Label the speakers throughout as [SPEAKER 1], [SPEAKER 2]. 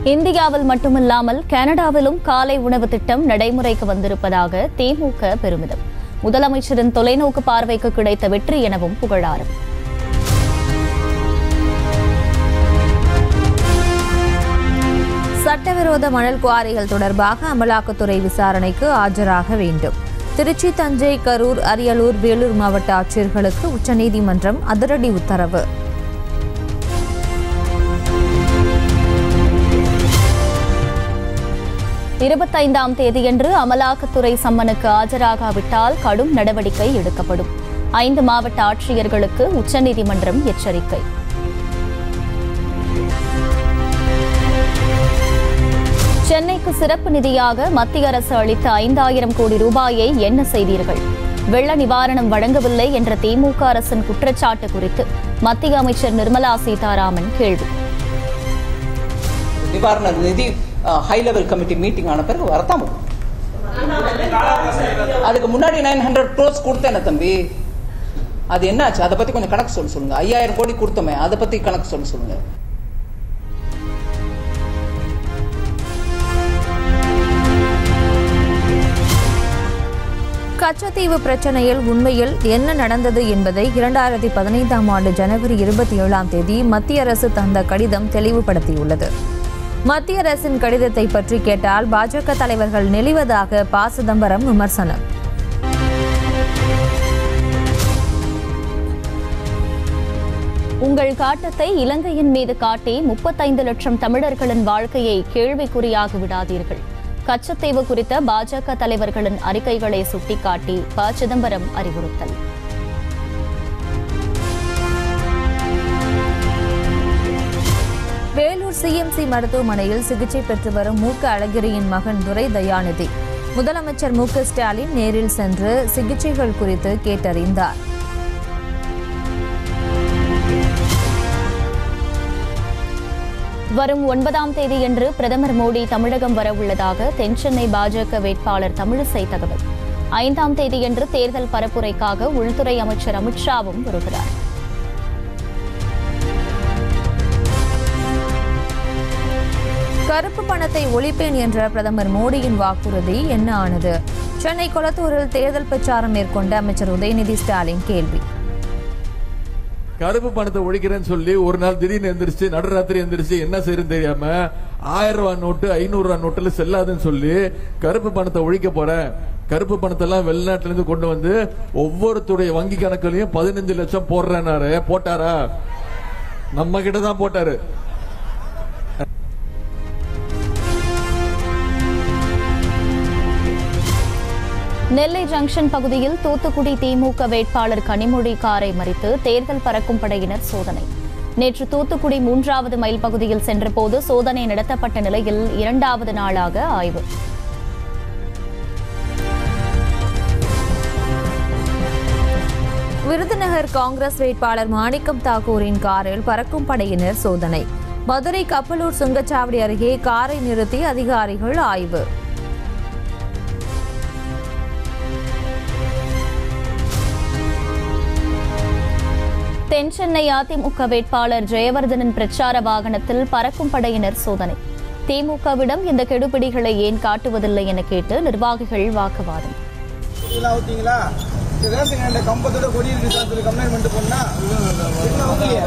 [SPEAKER 1] இந்தியாவில் மட்டுமில்லாமல் கனடாவிலும் காலை உணவு திட்டம் நடைமுறைக்கு வந்திருப்பதாக திமுக பெருமிதம் முதலமைச்சரின் தொலைநோக்கு பார்வைக்கு கிடைத்த வெற்றி எனவும் புகழாரம்
[SPEAKER 2] சட்டவிரோத மணல் குவாரிகள் தொடர்பாக அமலாக்கத்துறை விசாரணைக்கு ஆஜராக வேண்டும் திருச்சி தஞ்சை கரூர் அரியலூர் வேலூர் மாவட்ட ஆட்சியர்களுக்கு உச்சநீதிமன்றம் அதிரடி உத்தரவு
[SPEAKER 1] இருபத்தைந்தாம் தேதியன்று அமலாக்கத்துறை சம்மனுக்கு ஆஜராகாவிட்டால் கடும் நடவடிக்கை எடுக்கப்படும் ஐந்து மாவட்ட ஆட்சியர்களுக்கு உச்சநீதிமன்றம் எச்சரிக்கை சென்னைக்கு சிறப்பு நிதியாக மத்திய அரசு அளித்த ஐந்தாயிரம் கோடி ரூபாயை என்ன செய்தீர்கள் வெள்ள நிவாரணம் வழங்கவில்லை என்ற திமுக அரசின் குற்றச்சாட்டு குறித்து மத்திய அமைச்சர் நிர்மலா சீதாராமன் கேள்வி
[SPEAKER 3] நிவாரண நிதி ஹை லெவல் கமிட்டி மீட்டிங் ஆன பிறகு வரத்தான் முடியும். அதுக்கு முன்னாடி நைன் ஹண்ட்ரட் க்ரோஸ் கொடுத்தேனே தம்பி அது என்னாச்சு அதை பத்தி கொஞ்சம் கணக்கு சொல்ல சொல்லுங்க ஐயாயிரம் கோடி கொடுத்தோமே அதை பத்தி கணக்கு சொல்ல சொல்லுங்க
[SPEAKER 2] கச்சத்தீவு பிரச்சனையில் உண்மையில் என்ன நடந்தது என்பதை இரண்டாயிரத்தி பதினைந்தாம் ஆண்டு ஜனவரி இருபத்தி ஏழாம் தேதி மத்திய அரசு தந்த கடிதம் தெளிவுபடுத்தியுள்ளது மத்திய அரசின் கடிதத்தை பற்றி கேட்டால் பாஜக தலைவர்கள் நெளிவதாக ப சிதம்பரம் விமர்சனம்
[SPEAKER 1] உங்கள் காட்டத்தை இலங்கையின் மீது காட்டி முப்பத்தைந்து லட்சம் தமிழர்களின் வாழ்க்கையை கேள்விக்குறியாகி விடாதீர்கள் கச்சத்தீவு குறித்த பாஜக தலைவர்களின் அறிக்கைகளை சுட்டிக்காட்டி ப சிதம்பரம் அறிவுறுத்தல்
[SPEAKER 2] வேலூர் சிஎம்சி மருத்துவமனையில் சிகிச்சை பெற்று வரும் மூக்க அழகிரியின் மகன் துரை தயாநிதி முதலமைச்சர் மு க ஸ்டாலின் நேரில் சென்று சிகிச்சைகள் குறித்து கேட்டறிந்தார்
[SPEAKER 1] வரும் ஒன்பதாம் தேதியன்று பிரதமர் மோடி தமிழகம் வர உள்ளதாக தென்சென்னை பாஜக வேட்பாளர் தமிழிசை தகவல் ஐந்தாம் தேதியன்று தேர்தல் பரப்புரைக்காக உள்துறை அமைச்சர் அமித்ஷாவும் வருகிறார்
[SPEAKER 2] கருப்பு பணத்தை ஒழிப்பேன் என்ற பிரதமர் மோடியின் வாக்குறுதி என்ன ஆனது சென்னை கொளத்தூரில் தேர்தல் பிரச்சாரம் மேற்கொண்ட அமைச்சர் உதயநிதி ஸ்டாலின் கேள்வி
[SPEAKER 4] கருப்பு பணத்தை ஒழிக்கிறேன்னு சொல்லி ஒரு நாள் திடீர்னு எந்திரிச்சு நடுராத்திரி எந்திரிச்சு என்ன செய்யறது தெரியாம ஆயிரம் ரூபாய் நோட்டு ஐநூறு ரூபாய் நோட்டுல செல்லாதுன்னு சொல்லி கருப்பு பணத்தை ஒழிக்க போறேன் கருப்பு பணத்தை எல்லாம் வெளிநாட்டுல இருந்து கொண்டு வந்து ஒவ்வொருத்தருடைய வங்கி கணக்குலயும் பதினஞ்சு லட்சம் போடுறேன்னாரு போட்டாரா நம்ம கிட்ட தான் போட்டாரு
[SPEAKER 1] நெல்லை ஜங்ஷன் பகுதியில் தூத்துக்குடி திமுக வேட்பாளர் கனிமொழி காரை மறித்து தேர்தல் பறக்கும் படையினர் சோதனை நேற்று தூத்துக்குடி மூன்றாவது மைல் பகுதியில் சென்றபோது சோதனை நடத்தப்பட்ட நிலையில் இரண்டாவது நாளாக ஆய்வு
[SPEAKER 2] விருதுநகர் காங்கிரஸ் வேட்பாளர் மாணிக்கம் தாக்கூரின் காரில் பறக்கும் படையினர் சோதனை மதுரை கப்பலூர் சுங்கச்சாவடி அருகே காரை நிறுத்தி அதிகாரிகள் ஆய்வு
[SPEAKER 1] தென் சென்னை அதிமுக வேட்பாளர் ஜெயவர்தனின் பிரச்சார வாகனத்தில் பறக்கும் படையினர் சோதனை திமுகவிடம் இந்த கெடுபிடிகளை ஏன் காட்டுவதில்லை என கேட்டு நிர்வாகிகள் வாக்குவாதம்
[SPEAKER 5] இதெல்லாம் ஊத்தீங்களா இந்த ரேஷன் கடையில கம்பத்தோட கொடி இருக்கு சார் சொல்லி கம்ப்ளைண்ட் பண்ணிட்டு போனா இதெல்லாம் ஊத்தலையே.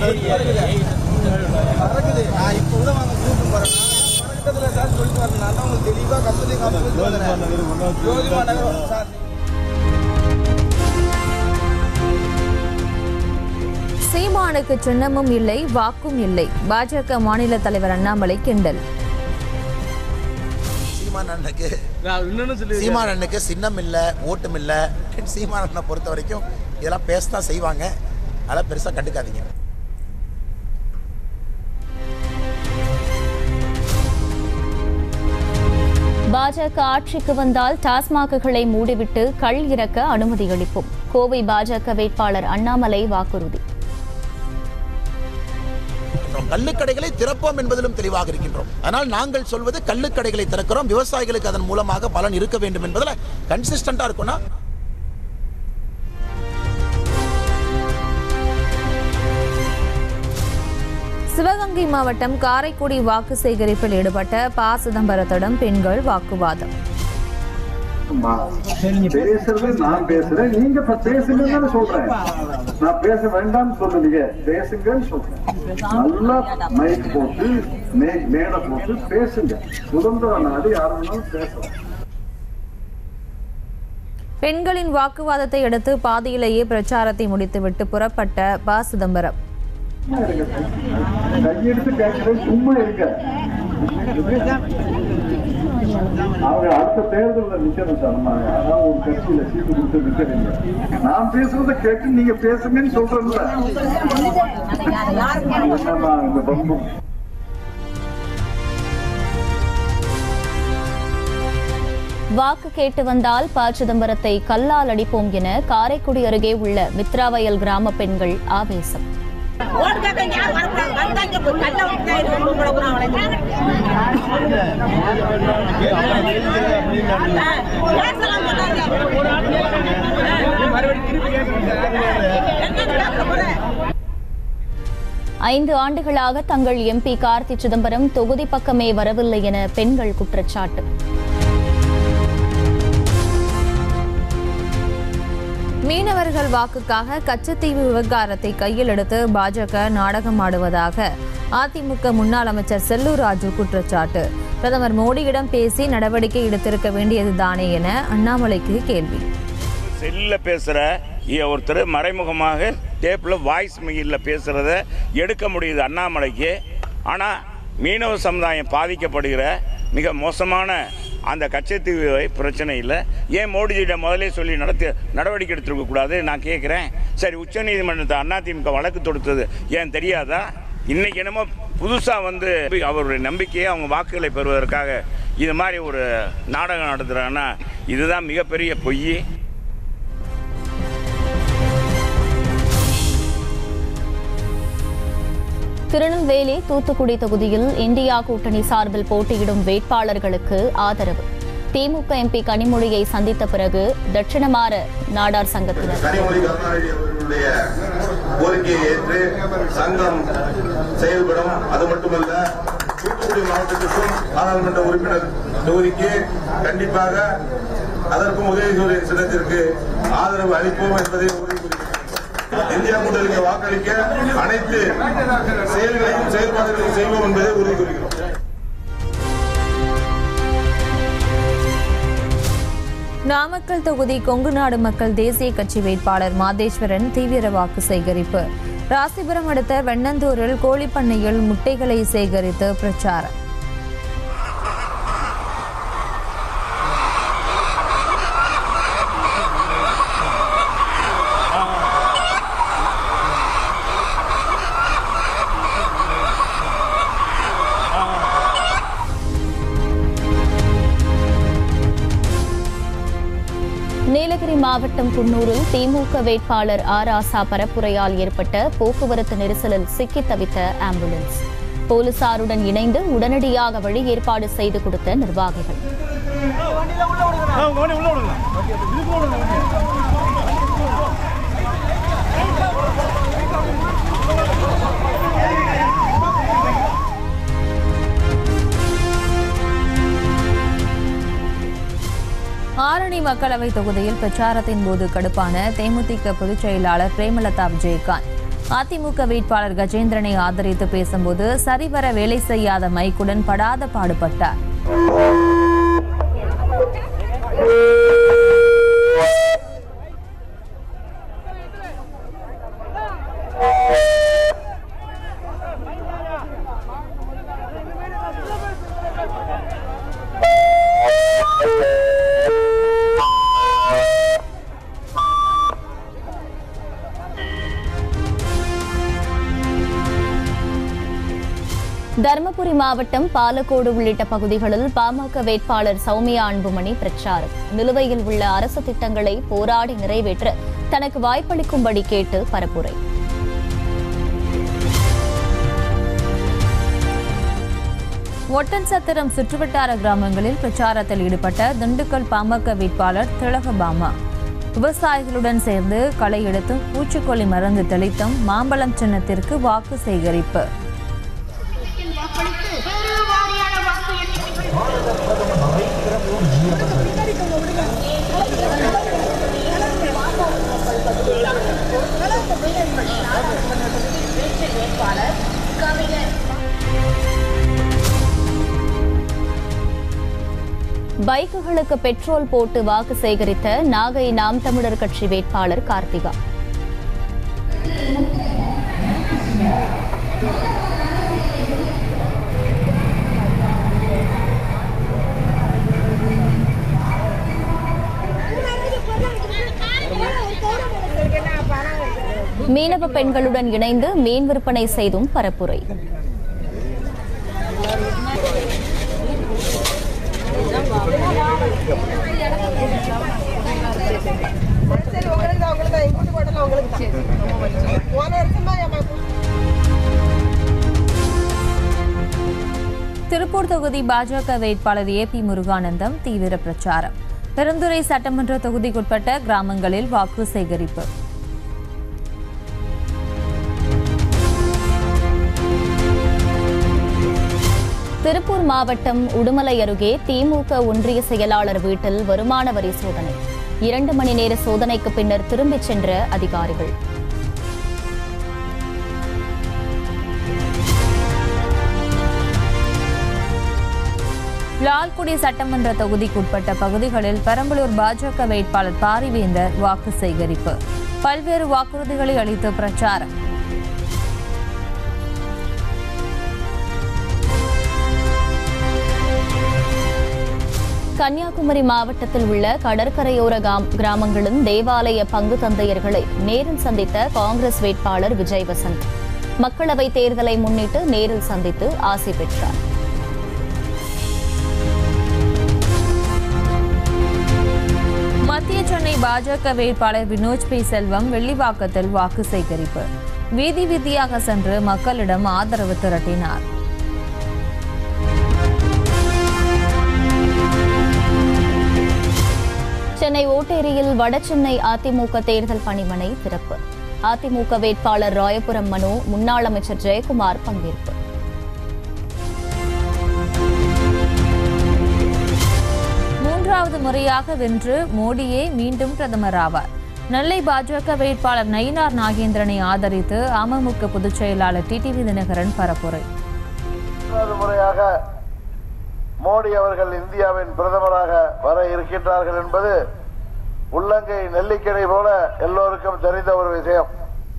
[SPEAKER 5] பறக்குது நான் இப்ப கூட வாங்க கூட்டு போறேன் பறக்கத்துல சார் சொல்லிட்டு வரேன் நான் தான் உங்களுக்கு தெளிவா கம்பெனி காமிச்சு ஜோதிமா நகரம் சார்
[SPEAKER 2] சீமானுக்கு சின்னமும் இல்லை வாக்கும் இல்லை பாஜக மாநில தலைவர் அண்ணாமலை கிண்டல்
[SPEAKER 6] சீமான் அண்ணனுக்கு சீமான் அண்ணனுக்கு சின்னம் இல்லை ஓட்டும் இல்லை சீமான் அண்ணனை பொறுத்த வரைக்கும் இதெல்லாம் பேசத்தான் செய்வாங்க அதெல்லாம் பெருசாக கண்டுக்காதீங்க
[SPEAKER 1] பாஜக ஆட்சிக்கு வந்தால் டாஸ்மாக்குகளை மூடிவிட்டு கள் இறக்க அனுமதி அளிப்போம் கோவை பாஜக வேட்பாளர் அண்ணாமலை வாக்குறுதி
[SPEAKER 6] கள்ளுக்கடைகளை திறப்போம் என்பதிலும் தெளிவாக இருக்கின்றோம் அதனால் நாங்கள் சொல்வது கள்ளுக்கடைகளை திறக்கிறோம் விவசாயிகளுக்கு அதன் மூலமாக பலன் இருக்க வேண்டும் என்பதில் கன்சிஸ்டண்டா இருக்கும்னா
[SPEAKER 2] சிவகங்கை மாவட்டம் காரைக்குடி வாக்கு சேகரிப்பில் ஈடுபட்ட ப சிதம்பரத்திடம் பெண்கள் வாக்குவாதம்
[SPEAKER 7] பேசுறது நான் பேசுறேன் நீங்க இப்ப பேசுங்கன்னு சொல்றேன் நான் பேச வேண்டாம்னு சொல்லலையே பேசுங்கன்னு சொல்றேன் நல்லா மைக் போட்டு மே- மேடை போட்டு பேசுங்க சுதந்திர நாடு யார் வேணாலும் பேசலாம்
[SPEAKER 2] பெண்களின் வாக்குவாதத்தை அடுத்து பாதியிலேயே பிரச்சாரத்தை முடித்துவிட்டு புறப்பட்ட ப சிதம்பரம்
[SPEAKER 7] சும்மா இருங்க. கையெடுத்து கேட்கிறேன் சும்மா இருக்க அவங்க அடுத்த தேர்தலில் நிக்கணும் சார் நம்ம அதான் ஒரு கட்சியில சீட்டு கொடுத்து நிக்கிறீங்க நான் பேசுறத கேட்டு நீங்க பேசுங்கன்னு சொல்றேன்ல என்னம்மா இந்த பம்பு
[SPEAKER 1] வாக்கு கேட்டு வந்தால் ப சிதம்பரத்தை கல்லால் அடிப்போம் என காரைக்குடி அருகே உள்ள மித்ராவயல் கிராம பெண்கள் ஆவேசம்
[SPEAKER 8] ஓட்டு கேட்க யாரும் வரக்கூடாது வந்தா இங்க போய் கல்ல விட்டு தான் இருக்கு உங்களை கூட அவளை பேசலாம் சொன்னாங்க என்ன பேச போறேன்
[SPEAKER 1] ஐந்து ஆண்டுகளாக தங்கள் எம்பி கார்த்தி சிதம்பரம் தொகுதி பக்கமே வரவில்லை என பெண்கள் குற்றச்சாட்டு
[SPEAKER 2] மீனவர்கள் வாக்குக்காக கச்சத்தீவு விவகாரத்தை கையில் எடுத்து பாஜக நாடகம் ஆடுவதாக அதிமுக முன்னாள் அமைச்சர் செல்லூர் ராஜு குற்றச்சாட்டு பிரதமர் மோடியிடம் பேசி நடவடிக்கை எடுத்திருக்க வேண்டியதுதானே என அண்ணாமலைக்கு கேள்வி
[SPEAKER 9] செல்லில் பேசுகிற ஒருத்தர் மறைமுகமாக டேப்பில் வாய்ஸ் மெயிலில் பேசுகிறத எடுக்க முடியுது அண்ணாமலைக்கு ஆனால் மீனவ சமுதாயம் பாதிக்கப்படுகிற மிக மோசமான அந்த கச்சத்தீவு பிரச்சனை இல்லை ஏன் மோடிஜியிடம் முதலே சொல்லி நடத்தி நடவடிக்கை எடுத்துருக்க கூடாது நான் கேட்குறேன் சரி உச்சநீதிமன்றத்தை அதிமுக வழக்கு தொடுத்தது ஏன் தெரியாதா இன்னைக்கு என்னமோ புதுசாக வந்து அவருடைய நம்பிக்கையை அவங்க வாக்குகளை பெறுவதற்காக இது மாதிரி ஒரு நாடகம் நடத்துகிறாங்கன்னா இதுதான் மிகப்பெரிய பொய்
[SPEAKER 1] திருநெல்வேலி தூத்துக்குடி தொகுதியில் இந்தியா கூட்டணி சார்பில் போட்டியிடும் வேட்பாளர்களுக்கு ஆதரவு திமுக எம்பி கனிமொழியை சந்தித்த பிறகு தட்சிணமாற நாடார் சங்கத்தினர்
[SPEAKER 10] கனிமொழி கருணாநிதி அவர்களுடைய கோரிக்கையை ஏற்று சங்கம் செயல்படும் அது மட்டுமல்ல தூத்துக்குடி மாவட்டத்திற்கும் நாடாளுமன்ற உறுப்பினர் தொகுதிக்கு கண்டிப்பாக அதற்கும் உதயசூரிய சின்னத்திற்கு ஆதரவு அளிப்போம் என்பதை உறுதி கூறுகிறேன். இந்தியா கூட்டணிக்கு வாக்களிக்க அனைத்து செயல்களையும் செயல்பாடுகளையும் செய்வோம் என்பதை உறுதி கூறுகிறோம்
[SPEAKER 2] நாமக்கல் தொகுதி கொங்குநாடு மக்கள் தேசிய கட்சி வேட்பாளர் மாதேஸ்வரன் தீவிர வாக்கு சேகரிப்பு ராசிபுரம் அடுத்த வெண்ணந்தூரில் கோழிப்பண்ணையில் முட்டைகளை சேகரித்து பிரச்சாரம்
[SPEAKER 1] நீலகிரி மாவட்டம் குன்னூரில் திமுக வேட்பாளர் ஆர் ஆசா பரப்புரையால் ஏற்பட்ட போக்குவரத்து நெரிசலில் சிக்கித் தவித்த ஆம்புலன்ஸ் போலீசாருடன் இணைந்து உடனடியாக வழி ஏற்பாடு செய்து கொடுத்த நிர்வாகிகள்
[SPEAKER 2] ஆரணி மக்களவை தொகுதியில் பிரச்சாரத்தின் போது கடுப்பான தேமுதிக பொதுச் செயலாளர் பிரேமலதா விஜயகாந்த் அதிமுக வேட்பாளர் கஜேந்திரனை ஆதரித்து பேசும்போது சரிவர வேலை செய்யாத மைக்குடன் படாத பாடுபட்டார்
[SPEAKER 1] தருமபுரி மாவட்டம் பாலக்கோடு உள்ளிட்ட பகுதிகளில் பாமக வேட்பாளர் சௌமியா அன்புமணி பிரச்சாரம் நிலுவையில் உள்ள அரசு திட்டங்களை போராடி நிறைவேற்ற தனக்கு வாய்ப்பளிக்கும்படி கேட்டு பரப்புரை
[SPEAKER 2] ஒட்டன்சத்திரம் சுற்றுவட்டார கிராமங்களில் பிரச்சாரத்தில் ஈடுபட்ட திண்டுக்கல் பாமக வேட்பாளர் திலகபாமா விவசாயிகளுடன் சேர்ந்து களை எடுத்தும் பூச்சிக்கொல்லி மருந்து தெளித்தும் மாம்பழம் சின்னத்திற்கு வாக்கு சேகரிப்பு
[SPEAKER 8] வாக்களித்து பெருவாரியான வாக்கு எண்ணிக்கைகள்
[SPEAKER 1] பைக்குகளுக்கு பெட்ரோல் போட்டு வாக்கு சேகரித்த நாகை நாம் தமிழர் கட்சி வேட்பாளர் கார்த்திகா மீனவ பெண்களுடன் இணைந்து மீன் விற்பனை செய்தும் பரப்புரை
[SPEAKER 8] சரி உங்களுக்கு தான் உங்களுக்கு தான் எங்கூட்டு போட்டல உங்களுக்கு தான் போன வருஷமா என்
[SPEAKER 2] திருப்பூர் தொகுதி பாஜக வேட்பாளர் ஏ பி முருகானந்தம் தீவிர பிரச்சாரம் பெருந்துறை சட்டமன்ற தொகுதிக்குட்பட்ட கிராமங்களில் வாக்கு சேகரிப்பு
[SPEAKER 1] திருப்பூர் மாவட்டம் உடுமலை அருகே திமுக ஒன்றிய செயலாளர் வீட்டில் வருமான வரி சோதனை இரண்டு மணி நேர சோதனைக்கு பின்னர் திரும்பிச் சென்ற அதிகாரிகள்
[SPEAKER 2] லால்குடி சட்டமன்ற தொகுதிக்குட்பட்ட பகுதிகளில் பெரம்பலூர் பாஜக வேட்பாளர் பாரிவேந்தர் வாக்கு சேகரிப்பு பல்வேறு வாக்குறுதிகளை அளித்து பிரச்சாரம்
[SPEAKER 1] கன்னியாகுமரி மாவட்டத்தில் உள்ள கடற்கரையோர காம்- கிராமங்களின் தேவாலய பங்கு தந்தையர்களை நேரில் சந்தித்த காங்கிரஸ் வேட்பாளர் விஜய் வசந்த் மக்களவைத் தேர்தலை முன்னிட்டு நேரில் சந்தித்து ஆசி பெற்றார்
[SPEAKER 2] மத்திய சென்னை பாஜக வேட்பாளர் வினோஜ் பி செல்வம் வெள்ளிவாக்கத்தில் வாக்கு சேகரிப்பு வீதி வீதியாக சென்று மக்களிடம் ஆதரவு திரட்டினார்
[SPEAKER 1] சென்னை ஓட்டேரியில் வடசென்னை அதிமுக தேர்தல் பணிமனை திறப்பு அதிமுக வேட்பாளர் ராயபுரம் மனு முன்னாள் அமைச்சர் ஜெயக்குமார் பங்கேற்பு
[SPEAKER 2] மூன்றாவது முறையாக வென்று மோடியே மீண்டும் பிரதமர் ஆவார் நெல்லை பாஜக வேட்பாளர் நயினார் நாகேந்திரனை ஆதரித்து அமமுக பொதுச் செயலாளர் டிடிவி தினகரன் பரப்புரை
[SPEAKER 11] மூன்றாவது முறையாக மோடி அவர்கள் இந்தியாவின் பிரதமராக வர இருக்கின்றார்கள் என்பது உள்ளங்கை நெல்லிக்கடை போல எல்லோருக்கும் தெரிந்த ஒரு விஷயம்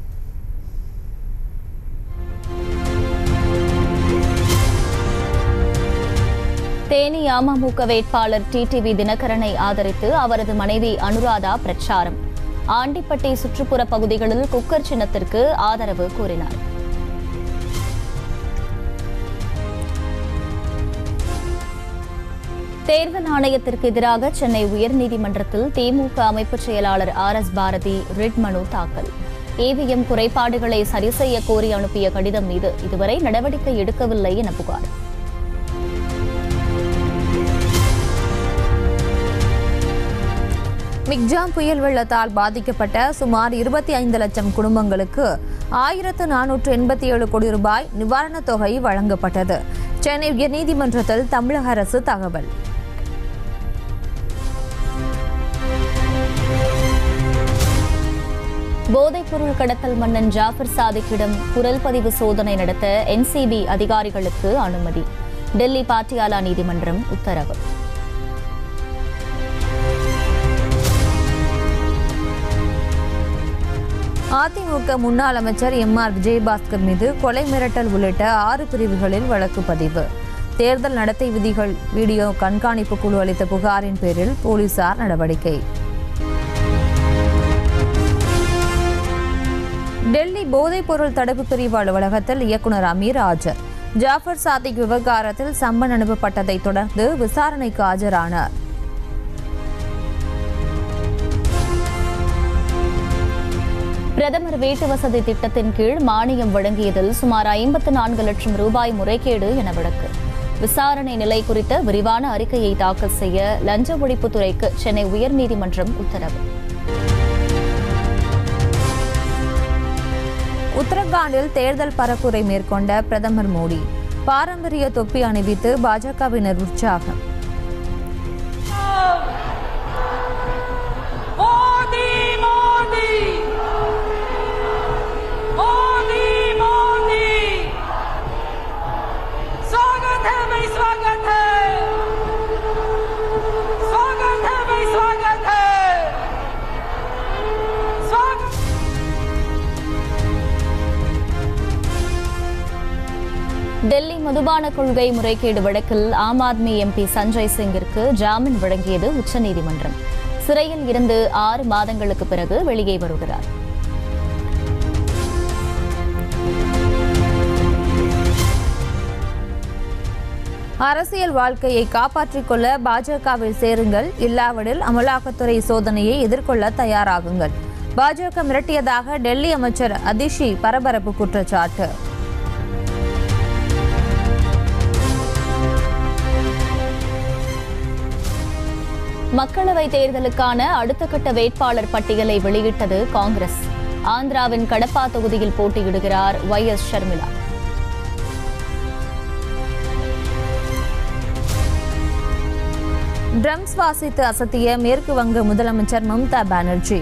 [SPEAKER 1] தேனி அமமுக வேட்பாளர் டிடிவி தினகரனை ஆதரித்து அவரது மனைவி அனுராதா பிரச்சாரம் ஆண்டிப்பட்டி சுற்றுப்புற பகுதிகளில் குக்கர் சின்னத்திற்கு ஆதரவு கூறினார் தேர்தல் ஆணையத்திற்கு எதிராக சென்னை உயர்நீதிமன்றத்தில் திமுக அமைப்புச் செயலாளர் ஆர் எஸ் பாரதி ரிட் மனு தாக்கல் இவிஎம் குறைபாடுகளை சரி செய்ய கோரி அனுப்பிய கடிதம் மீது இதுவரை நடவடிக்கை எடுக்கவில்லை என புகார்
[SPEAKER 2] மிக்ஜாம் புயல் வெள்ளத்தால் பாதிக்கப்பட்ட சுமார் இருபத்தி ஐந்து லட்சம் குடும்பங்களுக்கு ஆயிரத்து நானூற்று எண்பத்தி ஏழு கோடி ரூபாய் நிவாரணத் தொகை வழங்கப்பட்டது சென்னை உயர்நீதிமன்றத்தில் தமிழக அரசு தகவல்
[SPEAKER 1] போதைப்பொருள் கடத்தல் மன்னன் ஜாஃபர் சாதிக்கிடம் குரல் பதிவு சோதனை நடத்த என்சிபி அதிகாரிகளுக்கு அனுமதி டெல்லி பாட்டியாலா நீதிமன்றம் உத்தரவு
[SPEAKER 2] அதிமுக முன்னாள் அமைச்சர் எம் ஆர் விஜயபாஸ்கர் மீது கொலை மிரட்டல் உள்ளிட்ட ஆறு பிரிவுகளில் வழக்கு பதிவு தேர்தல் நடத்தை விதிகள் வீடியோ கண்காணிப்பு குழு அளித்த புகாரின் பேரில் போலீசார் நடவடிக்கை டெல்லி போதைப்பொருள் தடுப்பு பிரிவு அலுவலகத்தில் இயக்குனர் அமீர் ஆஜர் ஜாஃபர் சாதிக் விவகாரத்தில் சம்மன் அனுப்பப்பட்டதைத் தொடர்ந்து விசாரணைக்கு ஆஜரானார்
[SPEAKER 1] பிரதமர் வீட்டு வசதி திட்டத்தின் கீழ் மானியம் வழங்கியதில் சுமார் ஐம்பத்து நான்கு லட்சம் ரூபாய் முறைகேடு என வழக்கு விசாரணை நிலை குறித்த விரிவான அறிக்கையை தாக்கல் செய்ய லஞ்ச ஒழிப்புத்துறைக்கு சென்னை உயர்நீதிமன்றம் உத்தரவு
[SPEAKER 2] உத்தரகாண்டில் தேர்தல் பரப்புரை மேற்கொண்ட பிரதமர் மோடி பாரம்பரிய தொப்பி அணிவித்து பாஜகவினர் உற்சாகம்
[SPEAKER 12] मोदी मोदी मोदी मोदी स्वागत है भाई स्वागत है स्वागत है भाई स्वागत है स्वागत
[SPEAKER 1] டெல்லி மதுபான கொள்கை முறைகேடு வழக்கில் ஆம் ஆத்மி எம்பி சஞ்சய் சிங்கிற்கு ஜாமீன் வழங்கியது உச்சநீதிமன்றம் சிறையில் இருந்து ஆறு மாதங்களுக்கு பிறகு வெளியே வருகிறார்
[SPEAKER 2] அரசியல் வாழ்க்கையை காப்பாற்றிக் கொள்ள பாஜகவில் சேருங்கள் இல்லாவிடில் அமலாக்கத்துறை சோதனையை எதிர்கொள்ள தயாராகுங்கள் பாஜக மிரட்டியதாக டெல்லி அமைச்சர் அதிஷி பரபரப்பு குற்றச்சாட்டு
[SPEAKER 1] மக்களவைத் தேர்தலுக்கான அடுத்த கட்ட வேட்பாளர் பட்டியலை வெளியிட்டது காங்கிரஸ் ஆந்திராவின் கடப்பா தொகுதியில் போட்டியிடுகிறார் ஒய் எஸ் ஷர்மிளா
[SPEAKER 2] ட்ரம்ஸ் வாசித்து அசத்திய மேற்கு வங்க முதலமைச்சர் மம்தா பானர்ஜி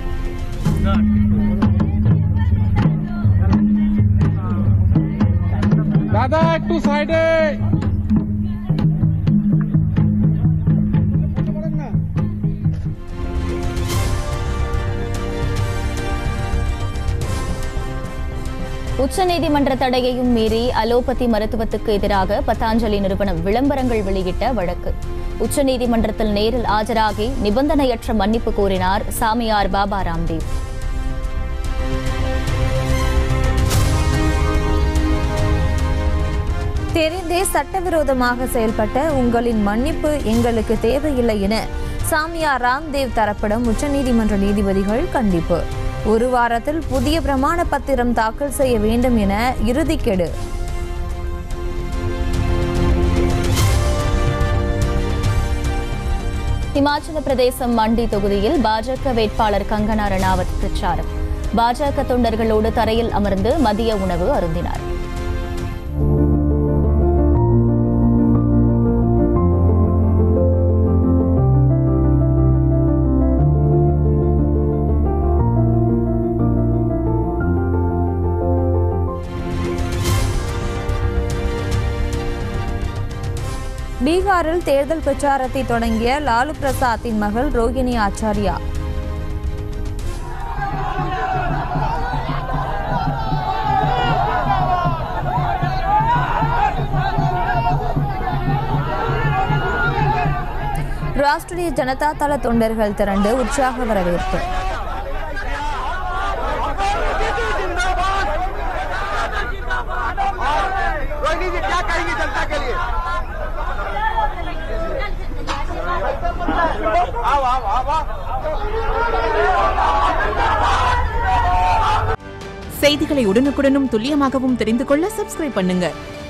[SPEAKER 5] দাদা একটু সাইডে
[SPEAKER 1] உச்சநீதிமன்ற தடையையும் மீறி அலோபதி மருத்துவத்துக்கு எதிராக பதாஞ்சலி நிறுவனம் விளம்பரங்கள் வெளியிட்ட வழக்கு உச்சநீதிமன்றத்தில் நேரில் ஆஜராகி நிபந்தனையற்ற மன்னிப்பு கோரினார் சாமியார் பாபா ராம்தேவ்
[SPEAKER 2] தெரிந்தே சட்டவிரோதமாக செயல்பட்ட உங்களின் மன்னிப்பு எங்களுக்கு தேவையில்லை என சாமியார் ராம்தேவ் தரப்பிடம் உச்சநீதிமன்ற நீதிபதிகள் கண்டிப்பு ஒரு வாரத்தில் புதிய பிரமாண பத்திரம் தாக்கல் செய்ய வேண்டும் என இறுதிக்கெடு
[SPEAKER 1] இமாச்சல பிரதேசம் மண்டி தொகுதியில் பாஜக வேட்பாளர் கங்கனா ரணாவத் பிரச்சாரம் பாஜக தொண்டர்களோடு தரையில் அமர்ந்து மதிய உணவு அருந்தினார்
[SPEAKER 2] பீகாரில் தேர்தல் பிரச்சாரத்தை தொடங்கிய லாலு பிரசாத்தின் மகள் ரோகிணி ஆச்சாரியா ராஷ்டிரிய ஜனதா தள தொண்டர்கள் திரண்டு உற்சாக வரவேற்பு
[SPEAKER 5] रोहिणी जी क्या कहेंगी जनता के लिए आओ आओ आओ आओ
[SPEAKER 13] செய்திகளை உடனுக்குடனும் துல்லியமாகவும் தெரிந்து கொள்ள சப்ஸ்கிரைப் பண்ணுங்க